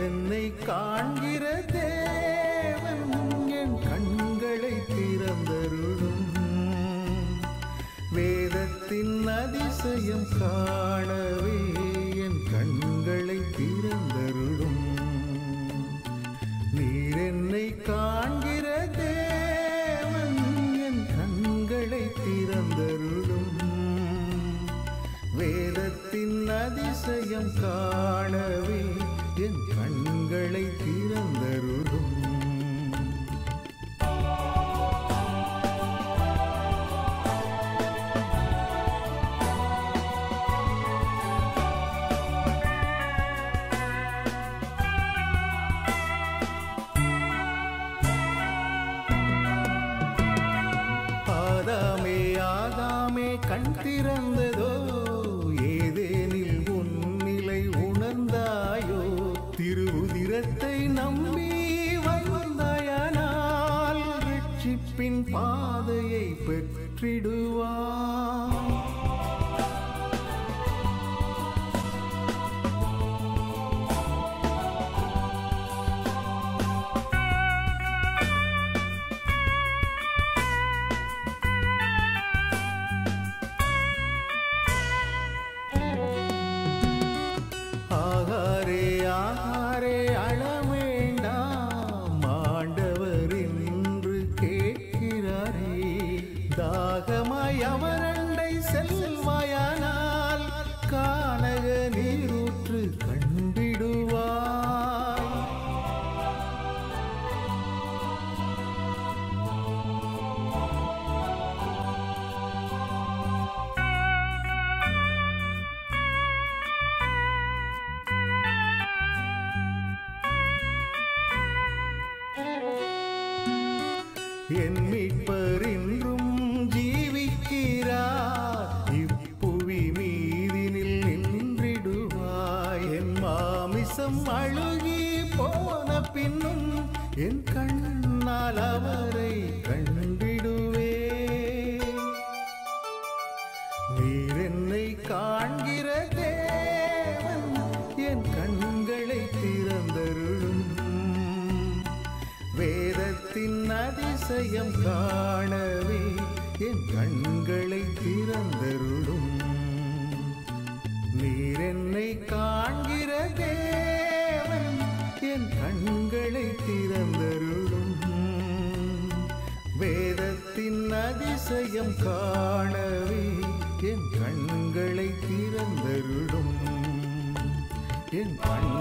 நீரென்னை காண்கிற தேவன் என் கண்களை திறந்தருளும் வேதத்தின் அதிசயம் காணவே என் கண்களை திறந்தருளும் நீர் என்னை காண்கிற தேவன் என் கண்களை திறந்தருளும் வேதத்தின் அதிசயம் காணவே என் கண்களை திறந்தருளும் ஆதாமே ஆதாமே கண் திறந்ததோ ஏதேனில் உன்னிலை உணர்ந்தாயோ திருவுதிரத்தை நம்பி வந்தாயானால் ரட்சிப்பின் பாதையை பெற்றிடுவான் ஆகாரே ஆகாரே அழவேண்டாம் ஆண்டவர் என்று கேட்கிறாரே தாகமாய் அவரண்டை செல்வாயானால் கானக நீரூற்று கண்டிடுவாய் என் மீட்பர் இன்றும் ஜீவிக்கிறார் இப்புவி மீதினில் நின்றிடுவாய் என் மாமிசம் அழுகி போன பின்னும் என் கண்ணால் அவரை கண்டிடுவே நீர் என்னை காண்கிற தேவன் என் கண்களை திறந்தருளும் வேதத்தின் அதிசயம் காணவே என் கண்களை திறந்தருளும் நீர் என்னை காண்கிற தேவன் என் கண்களை திறந்தருளும் வேதத்தின் அதிசயம் காணவே என் கண்களை திறந்தருளும் என் கண்